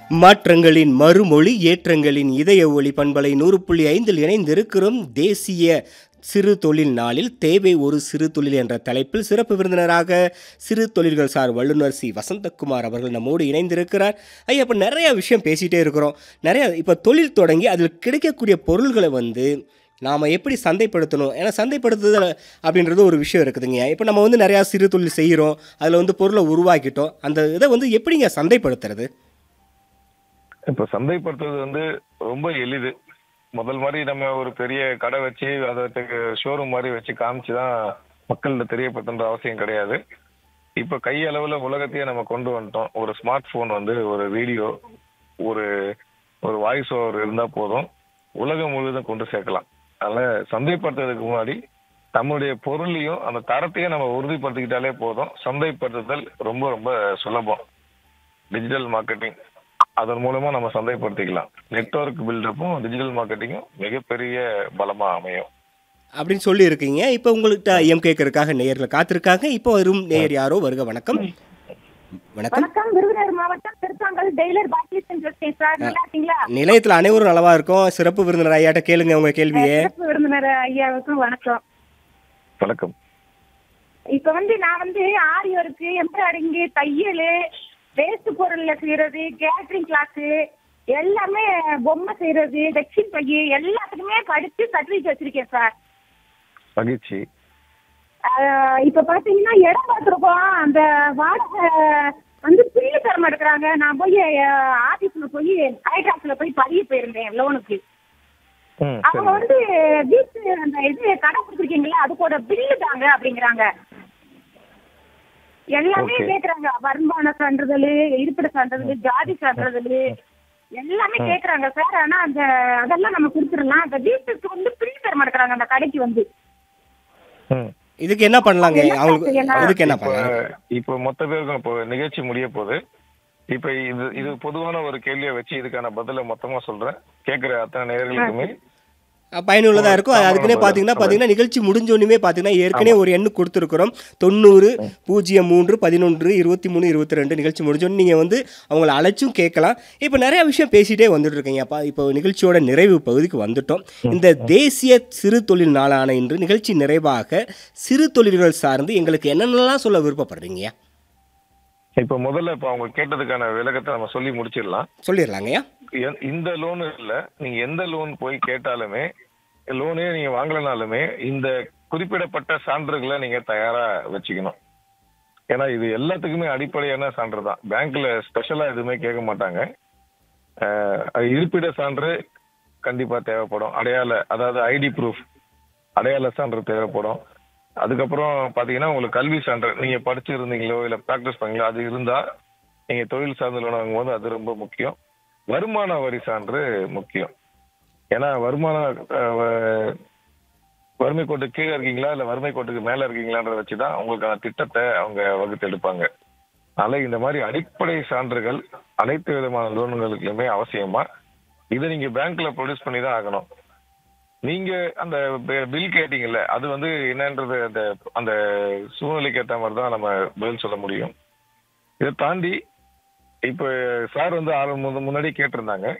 மாற்றங்களின் மறுமொழி ஏற்றங்களின் இதய ஒளி பண்பலை நூறு புள்ளி ஐந்தில் இணைந்திருக்கிறோம் தேசிய சிறு தொழில் நாளில் தேவை ஒரு சிறு தொழில் என்ற தலைப்பில் சிறப்பு விருந்தினராக சிறு தொழில்கள் சார் வல்லுநர் சி வசந்தகுமார் அவர்கள் நம்மோடு இணைந்திருக்கிறார் ஐயா இப்போ நிறைய விஷயம் பேசிகிட்டே இருக்கிறோம் நிறைய இப்போ தொழில் தொடங்கி அதில் கிடைக்கக்கூடிய பொருள்களை வந்து நாம் எப்படி சந்தைப்படுத்தணும் ஏன்னா சந்தைப்படுத்துதல் அப்படின்றது ஒரு விஷயம் இருக்குதுங்க இப்போ நம்ம வந்து நிறையா சிறு தொழில் செய்கிறோம் அதில் வந்து பொருளை உருவாக்கிட்டோம் அந்த இதை வந்து எப்படிங்க சந்தைப்படுத்துறது இப்ப சந்தைப்படுத்துறது வந்து ரொம்ப எளிது முதல் மாதிரி நம்ம ஒரு பெரிய கடை வச்சு அதை ஷோரூம் மாதிரி வச்சு காமிச்சு தான் மக்கள்கிட்ட தெரியப்படுத்துன்ற அவசியம் கிடையாது இப்ப கை அளவுல உலகத்தையே நம்ம கொண்டு வந்துட்டோம் ஒரு ஸ்மார்ட் போன் வந்து ஒரு வீடியோ ஒரு ஒரு வாய்ஸ் ஓவர் இருந்தா போதும் உலகம் முழுவதும் கொண்டு சேர்க்கலாம் அதனால சந்தைப்படுத்துறதுக்கு முன்னாடி நம்முடைய பொருளையும் அந்த தரத்தையும் நம்ம உறுதிப்படுத்திக்கிட்டாலே போதும் சந்தைப்படுத்துதல் ரொம்ப ரொம்ப சுலபம் டிஜிட்டல் மார்க்கெட்டிங் அதன் மூலமா நம்ம சந்தைப்படுத்திக்கலாம் நெட்வொர்க் பில்டப்பும் டிஜிட்டல் மார்க்கெட்டிங்கும் மிகப்பெரிய பலமா அமையும் அப்படின்னு சொல்லி இருக்கீங்க இப்போ உங்கள்கிட்ட எம் கேட்கறதுக்காக நேயர்கள் காத்திருக்காங்க இப்போ வரும் நேயர் யாரோ வருக வணக்கம் வணக்கம் வணக்கம் விருதுநகர் மாவட்டம் திருத்தாங்கல் டெய்லர் பாக்கிலிசன் பேசுறேன் சார் நல்லா இருக்கீங்களா நிலையத்தில் அனைவரும் நலவா இருக்கும் சிறப்பு விருந்தினர் ஐயாட்ட கேளுங்க உங்க கேள்வியே சிறப்பு விருந்தினர் ஐயாவுக்கும் வணக்கம் வணக்கம் இப்ப வந்து நான் வந்து ஆரி ஒர்க்கு எம்ப்ராய்டிங்கு தையல் வேஸ்ட் பொருள்ல செய்யறது கேட்டரிங் கிளாஸ் எல்லாமே பொம்மை செய்யறது டெக்ஸ்டைல் பைய எல்லாத்துக்குமே படிச்சு சர்டிபிகேட் வச்சிருக்கேன் சார் மகிழ்ச்சி ஆஹ் இப்ப பாத்தீங்கன்னா இடம் பார்த்துருக்கோம் அந்த வாடகை வந்து பில்லு தர மாட்டேங்கிறாங்க நான் போய் ஆபீஸ்ல போய் ஹைட்ராப்ல போய் பதிய போயிருந்தேன் லோனுக்கு ம் அவங்க சரி வந்து வீட்டு அந்த இது கடை கொடுத்துருக்கீங்களா அதுக்கோட பில்லு தாங்க அப்படிங்கிறாங்க எல்லாமே Okay. கேக்குறாங்க வருமான சான்றிதழ் இருப்பிட சான்றிதழ் ஜாதி சான்றிதழ் எல்லாமே கேக்குறாங்க சார் ஆனா அந்த அதெல்லாம் நம்ம கொடுத்துடலாம் அந்த வீட்டுக்கு வந்து பில்லு தர மாட்டேங்கிறாங்க அந்த கடைக்கு வந்து ம் இதுக்கு என்ன பண்ணலாங்க என்ன அவங்களுக்கு செய்யலாம்? இதுக்கு என்ன இப்ப பண்ணலாம் இப்ப மொத்த பேருக்கும் இப்போ நிகழ்ச்சி முடிய போகுது இப்ப இது இது பொதுவான ஒரு கேள்வியை வச்சு இதுக்கான பதில மொத்தமா சொல்றேன் கேக்குற அத்தனை நேயர்களுக்குமே பயனுள்ளதா இருக்கும் ஆமா, அதுக்குன்னே ஆமா, பார்த்தீங்கன்னா ஆமா. பார்த்தீங்கன்னா நிகழ்ச்சி முடிஞ்சோன்னுமே பார்த்தீங்கன்னா ஏற்கனவே ஒரு எண்ணு கொடுத்துருக்குறோம் தொண்ணூறு பூஜ்ஜியம் மூன்று பதினொன்று இருபத்தி மூணு இருபத்தி ரெண்டு நிகழ்ச்சி முடிஞ்சோன்னு நீங்கள் வந்து அவங்கள அழைச்சும் கேட்கலாம் இப்போ நிறைய விஷயம் பேசிட்டே வந்துட்டு இருக்கீங்க அப்பா இப்போ நிகழ்ச்சியோட நிறைவு பகுதிக்கு வந்துட்டோம் இந்த தேசிய சிறு தொழில் நாளான இன்று நிகழ்ச்சி நிறைவாக சிறு தொழில்கள் சார்ந்து எங்களுக்கு என்னென்னலாம் சொல்ல விருப்பப்படுறீங்கய்யா இப்ப முதல்ல இப்ப அவங்க கேட்டதுக்கான விளக்கத்தை நம்ம சொல்லி முடிச்சிடலாம் சொல்லிடலாங்கய்யா எ- இந்த லோன் இல்ல நீங்க எந்த லோன் போய் கேட்டாலுமே லோனே நீங்க வாங்கலனாலுமே இந்த குறிப்பிடப்பட்ட சான்றுகளை நீங்க தயாரா வச்சுக்கணும் ஏன்னா இது எல்லாத்துக்குமே அடிப்படையான சான்று தான் பேங்க்ல ஸ்பெஷலா எதுவுமே கேட்க மாட்டாங்க அஹ், அது இருப்பிட சான்று கண்டிப்பா தேவைப்படும் அடையாள அதாவது ஐடி ப்ரூஃப் அடையாள சான்று தேவைப்படும் அதுக்கப்புறம் பாத்தீங்கன்னா உங்களுக்கு கல்வி சான்று நீங்க படிச்சிருந்தீங்களோ இல்ல பிராக்டிஸ் பண்ணீங்களோ அது இருந்தா நீங்க தொழில் சார்ந்த லோன் வாங்கும்போது அது ரொம்ப முக்கியம் வருமான வரி சான்று முக்கியம் ஏன்னா வருமான அஹ், வ- வறுமை கோட்டு கீழே இருக்கீங்களா இல்ல வறுமை கோட்டுக்கு மேல இருக்கீங்களான்றத வச்சுதான் உங்களுக்கான திட்டத்தை அவங்க வகுத்து எடுப்பாங்க அதனால இந்த மாதிரி அடிப்படை சான்றுகள் அனைத்து விதமான லோன்களுக்குமே அவசியமா இதை நீங்க பேங்க்ல ப்ரொடியூஸ் பண்ணி தான் ஆகணும் நீங்க அந்த பில் கேட்டீங்கல்ல அது வந்து என்னன்றது அந்த அந்த சூழ்நிலைக்கு ஏற்ற மாதிரி தான் நம்ம பதில் சொல்ல முடியும் இதை தாண்டி இப்ப சார் வந்து ஆறு முன்னாடி கேட்டிருந்தாங்க